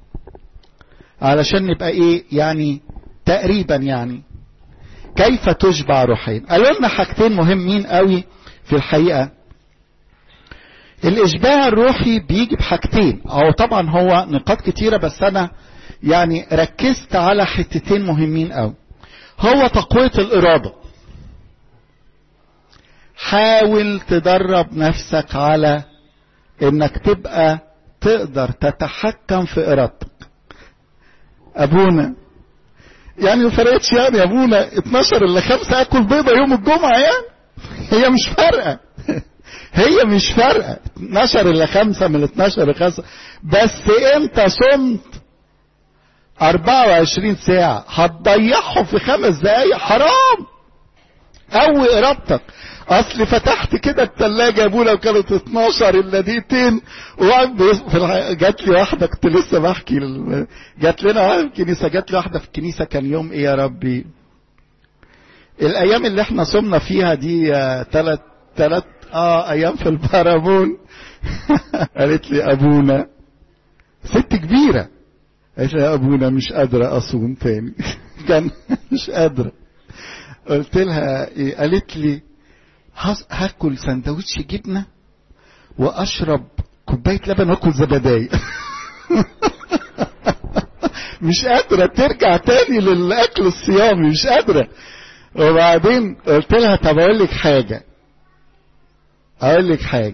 علشان نبقى ايه يعني تقريبا يعني كيف تشبع روحيا قالوا لنا حاجتين مهمين قوي في الحقيقه الاشباع الروحي بيجي بحاجتين او طبعا هو نقاط كتيره بس انا يعني ركزت على حتتين مهمين قوي هو تقويه الاراده حاول تدرب نفسك على انك تبقى تقدر تتحكم في ارادتك ابونا يعني ما فرقتش يعني يا ابونا 12 الا 5 اكل بيضه يوم الجمعه يعني هي مش فارقه هي مش فارقه 12 الا 5 من 12 ل 5 بس انت صمت 24 ساعه هتضيعهم في خمس دقايق حرام قوي ارادتك اصل فتحت كده التلاجة يا ابونا وكانت 12 الا دقيقتين جات لي واحده كنت لسه بحكي جات لنا واحده في الكنيسه جات لي واحده في الكنيسه كان يوم ايه يا ربي الايام اللي احنا صمنا فيها دي ثلاث ثلاث اه ايام في البارامون قالت لي ابونا ست كبيره قالت لي يا ابونا مش قادره اصوم تاني كان مش قادره قلت لها ايه قالت لي هاكل سندوتش جبنه واشرب كوبايه لبن واكل زبدايه مش قادره ترجع تاني للاكل الصيامي مش قادره وبعدين قلت لها طب اقول لك حاجه اقول لك حاجه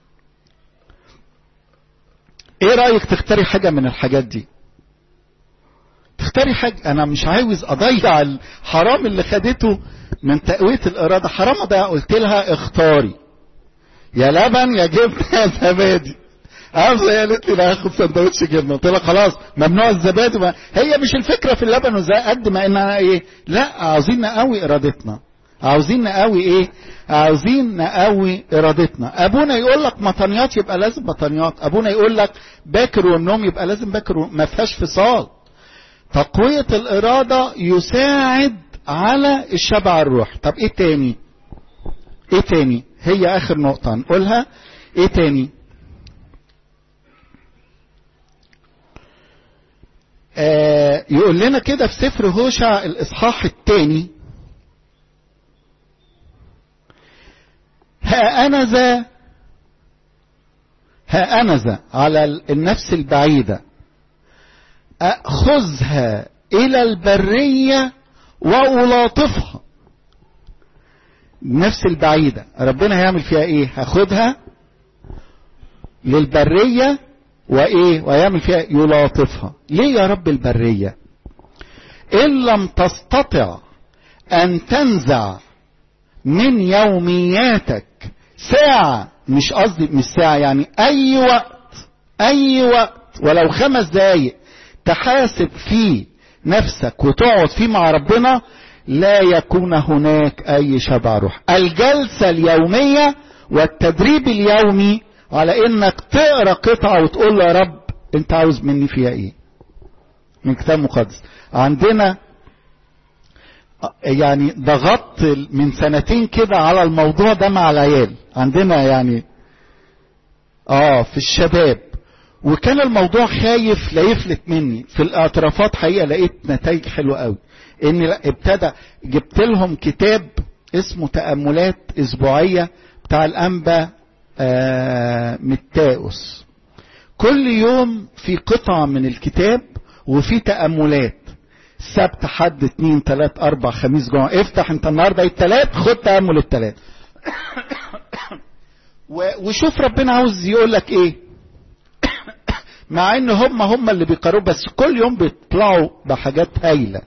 ايه رايك تختاري حاجه من الحاجات دي تختاري حاجة أنا مش عاوز أضيع الحرام اللي خدته من تقوية الإرادة حرام أضيع قلت لها اختاري يا لبن يا جبنة يا زبادي عارفة هي قالت لي لا هاخد سندوتش جبنة قلت لها خلاص ممنوع الزبادي ما هي مش الفكرة في اللبن وزي قد ما إنها إيه لا عاوزين نقوي إرادتنا عاوزين نقوي إيه عاوزين نقوي إرادتنا أبونا يقول لك مطنيات يبقى لازم مطنيات أبونا يقول لك باكر والنوم يبقى لازم باكر ما فيهاش فصال تقوية الإرادة يساعد على الشبع الروح طب إيه تاني إيه تاني هي آخر نقطة نقولها إيه تاني آه يقول لنا كده في سفر هوشع الإصحاح الثاني ها أنا ذا ها أنا ذا على النفس البعيدة أخذها إلى البرية وألاطفها النفس البعيدة ربنا هيعمل فيها إيه هاخدها للبرية وإيه ويعمل فيها يلاطفها ليه يا رب البرية إن لم تستطع أن تنزع من يومياتك ساعة مش قصدي مش ساعة يعني أي وقت أي وقت ولو خمس دقايق تحاسب فيه نفسك وتقعد فيه مع ربنا لا يكون هناك اي شبع روح الجلسة اليومية والتدريب اليومي على انك تقرا قطعة وتقول له يا رب انت عاوز مني فيها ايه من كتاب مقدس عندنا يعني ضغطت من سنتين كده على الموضوع ده مع العيال عندنا يعني اه في الشباب وكان الموضوع خايف لا يفلت مني في الاعترافات حقيقه لقيت نتائج حلوه قوي ان ابتدى جبت لهم كتاب اسمه تاملات اسبوعيه بتاع الانبا آه متاوس كل يوم في قطعه من الكتاب وفي تاملات سبت حد اتنين تلات اربع خميس جمعه افتح انت النهارده التلات خد تامل التلات وشوف ربنا عاوز يقول لك ايه مع ان هم هم اللي بيقروا بس كل يوم بيطلعوا بحاجات هايله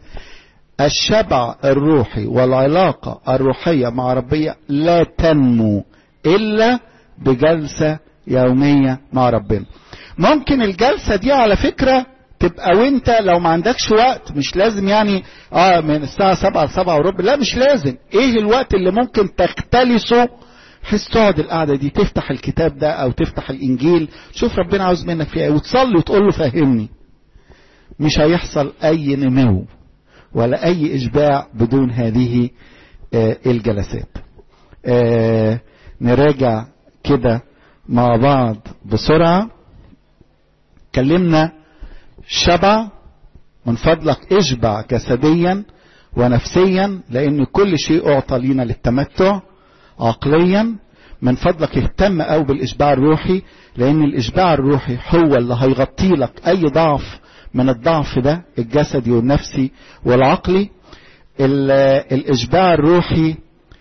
الشبع الروحي والعلاقة الروحية مع ربية لا تنمو الا بجلسة يومية مع ربنا ممكن الجلسة دي على فكرة تبقى وانت لو ما عندكش وقت مش لازم يعني اه من الساعة سبعة لسبعة وربع لا مش لازم ايه الوقت اللي ممكن تختلسه بحيث تقعد القعدة دي تفتح الكتاب ده او تفتح الانجيل تشوف ربنا عاوز منك فيها ايه وتصلي وتقول له فهمني مش هيحصل اي نمو ولا اي اشباع بدون هذه آه الجلسات آه نراجع كده مع بعض بسرعة كلمنا شبع من فضلك اشبع جسديا ونفسيا لان كل شيء اعطى لينا للتمتع عقليا من فضلك اهتم او بالاشباع الروحي لان الاشباع الروحي هو اللي هيغطي لك اي ضعف من الضعف ده الجسدي والنفسي والعقلي الاشباع الروحي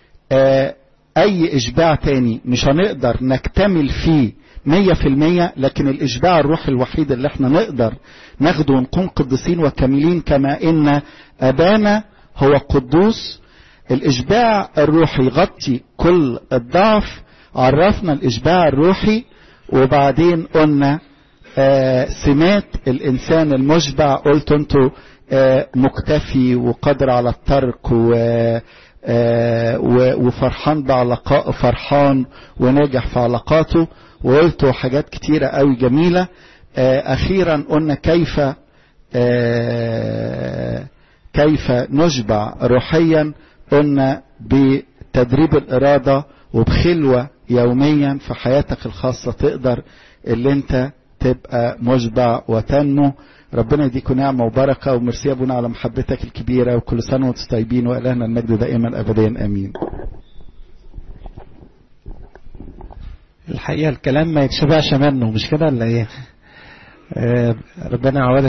اي اشباع تاني مش هنقدر نكتمل فيه مية في المية لكن الإشباع الروحي الوحيد اللي احنا نقدر ناخده ونكون قدسين وكاملين كما إن أبانا هو قدوس الإشباع الروحي يغطي كل الضعف عرفنا الإشباع الروحي وبعدين قلنا آه سمات الإنسان المشبع قلت انتوا آه مكتفي وقادر على الترك و آه وفرحان بعلاقاء فرحان وناجح في علاقاته وقلت حاجات كتيرة قوي جميلة أخيرا قلنا كيف كيف نشبع روحيا قلنا بتدريب الإرادة وبخلوة يوميا في حياتك الخاصة تقدر اللي انت تبقى مشبع وتنمو ربنا يديكم نعمة وبركة وميرسي أبونا على محبتك الكبيرة وكل سنة وانتم طيبين وإلهنا المجد دائما أبديا آمين الحقيقة الكلام ما يتشبعش منه مش كده ولا ايه؟ آه ربنا يعوضك